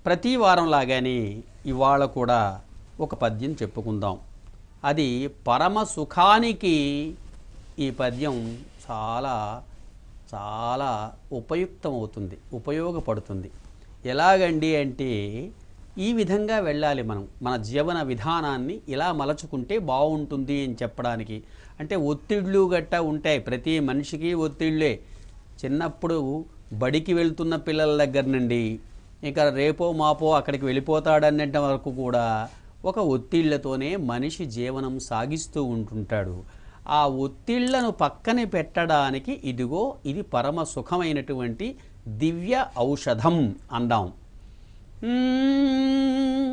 ప్రతి వారం లాగానే ఇవాళ కూడా ఒక పద్యం చెప్పుకుందాం అది పరమ సుఖానికి ఈ పద్యం చాలా చాలా ఉపయుక్తమవుతుంది ఉపయోగపడుతుంది ఎలాగండి అంటే ఈ విధంగా వెళ్ళాలి మనం మన జీవన విధానాన్ని ఇలా మలచుకుంటే బాగుంటుంది అని చెప్పడానికి అంటే ఒత్తిళ్ళు గట్టా ఉంటాయి ప్రతి మనిషికి ఒత్తిళ్ళే చిన్నప్పుడు బడికి వెళ్తున్న పిల్లల దగ్గర నుండి ఇక రేపో మాపో అక్కడికి వెళ్ళిపోతాడన్నట్టు వరకు కూడా ఒక ఒత్తిళ్లతోనే మనిషి జీవనం సాగిస్తూ ఉంటుంటాడు ఆ ఒత్తిళ్లను పక్కన పెట్టడానికి ఇదిగో ఇది పరమ సుఖమైనటువంటి దివ్య ఔషధం అందాం మ్మ్.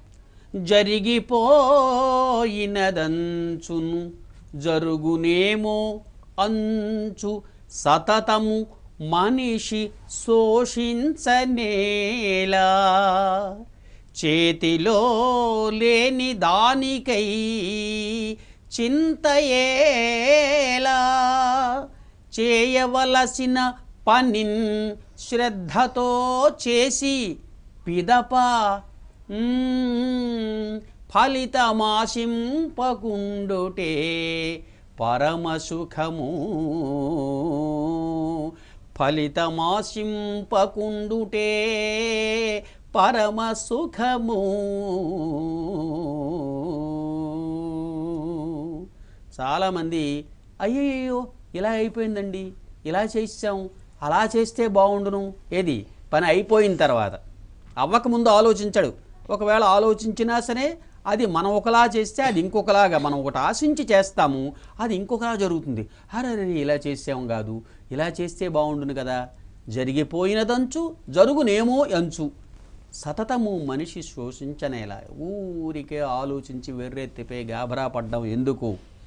జరిగిపోయినదంచును జరుగునేమో అంచు సతతము మనిషి శోషించనేలా చేతిలో లేని దానికై చింతయేలా చేయవలసిన పనిన్ శ్రద్ధతో చేసి పిదప మ్మ్, ఫలితమాశింపకుండుటే పరమసుఖము ఫలితమాశింపకుండుటే పరమసుఖము చాలామంది అయ్యయ్యో ఇలా అయిపోయిందండి ఇలా చేసాం అలా చేస్తే బాగుండును ఏది పని అయిపోయిన తర్వాత అవ్వకముందు ఆలోచించడు ఒకవేళ ఆలోచించినా సరే అది మనం ఒకలా చేస్తే అది ఇంకొకలాగా మనం ఒకటి ఆశించి చేస్తాము అది ఇంకొకలా జరుగుతుంది అరే ఇలా చేసాం కాదు ఇలా చేస్తే బాగుండును కదా జరిగిపోయినదంచు జరుగునేమో అంచు సతతము మనిషి శోషించనేలా ఊరికే ఆలోచించి వెర్రెత్తిపై గాబరా పడ్డం ఎందుకు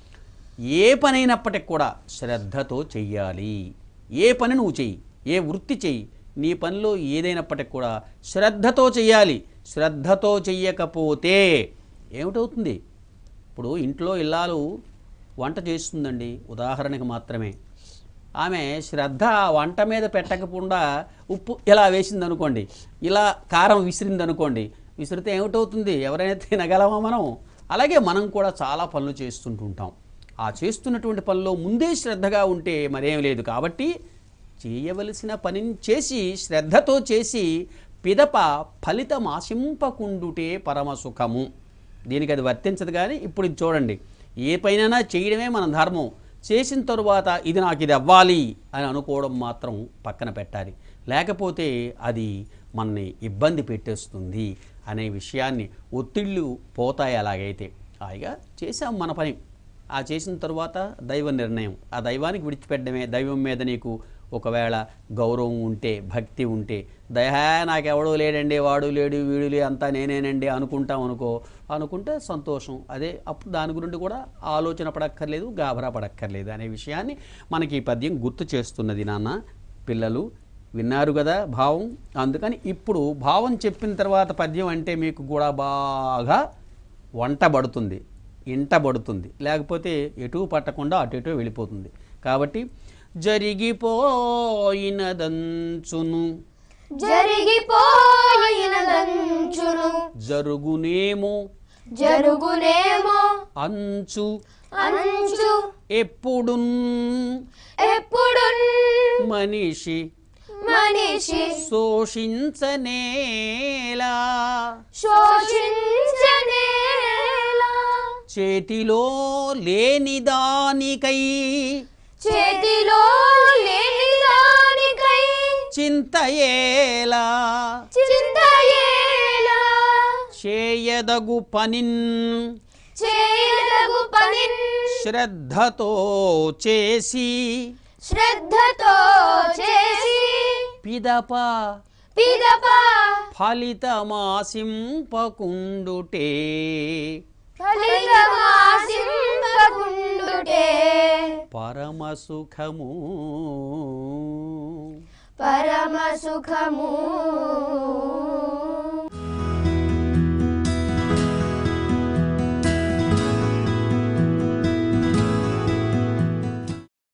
ఏ పనైనప్పటికి కూడా శ్రద్ధతో చెయ్యాలి ఏ పని నువ్వు చెయ్యి ఏ వృత్తి చెయ్యి నీ పనిలో ఏదైనప్పటికి కూడా శ్రద్ధతో చెయ్యాలి శ్రద్ధతో చెయ్యకపోతే ఏమిటవుతుంది ఇప్పుడు ఇంట్లో ఇల్లాలు వంట చేస్తుందండి ఉదాహరణకి మాత్రమే ఆమె శ్రద్ధ ఆ వంట మీద పెట్టకుండా ఉప్పు ఇలా వేసింది అనుకోండి ఇలా కారం విసిరింది అనుకోండి విసిరితే ఏమిటవుతుంది ఎవరైనా తినగలమా మనం అలాగే మనం కూడా చాలా పనులు చేస్తుంటుంటాం ఆ చేస్తున్నటువంటి పనిలో ముందే శ్రద్ధగా ఉంటే మరేం లేదు కాబట్టి చేయవలసిన పనిని చేసి శ్రద్ధతో చేసి పిదప ఫలితం ఆశింపకుండుటే పరమ సుఖము దీనికి అది వర్తించదు కానీ ఇప్పుడు ఇది చూడండి ఏ పైనైనా చేయడమే మన ధర్మం చేసిన తరువాత ఇది నాకు ఇది అవ్వాలి అని అనుకోవడం మాత్రం పక్కన పెట్టాలి లేకపోతే అది మనని ఇబ్బంది పెట్టేస్తుంది అనే విషయాన్ని ఒత్తిళ్ళు పోతాయి అలాగైతే హాయిగా చేసాం మన పని ఆ చేసిన తరువాత దైవ నిర్ణయం ఆ దైవానికి విడిచిపెట్టడమే దైవం మీద నీకు ఒకవేళ గౌరవం ఉంటే భక్తి ఉంటే దయా నాకెవడో లేడండి వాడు లేడు వీడు లే అంతా నేనేనండి అనుకుంటాం అనుకో అనుకుంటే సంతోషం అదే అప్పుడు దాని గురించి కూడా ఆలోచన పడక్కర్లేదు గాబరా పడక్కర్లేదు అనే విషయాన్ని మనకి ఈ పద్యం గుర్తు చేస్తున్నది నాన్న పిల్లలు విన్నారు కదా భావం అందుకని ఇప్పుడు భావం చెప్పిన తర్వాత పద్యం అంటే మీకు కూడా బాగా వంట పడుతుంది ఇంట పడుతుంది లేకపోతే ఎటు పట్టకుండా అటు ఇటు వెళ్ళిపోతుంది కాబట్టి జరిగిపోయినదంచును జరిగిపోయినదంచును జరుగునేమో జరుగునేమో అంచు అంచు ఎప్పుడు ఎప్పుడు మనిషి మనిషి శోషించనేలా శోషించనేలా చేతిలో లేని దానికై చేతిలో లేని దానికై చింతయేలా చింతయేలా చేయదగు పనిన్ చేయదగు పనిన్ శ్రద్ధతో చేసి శ్రద్ధతో చేసి పిదప పిదప ఫలితమాసింపకుండుటే ఫలితమాసింపకుండుటే పరమసుఖము పరమ సుఖము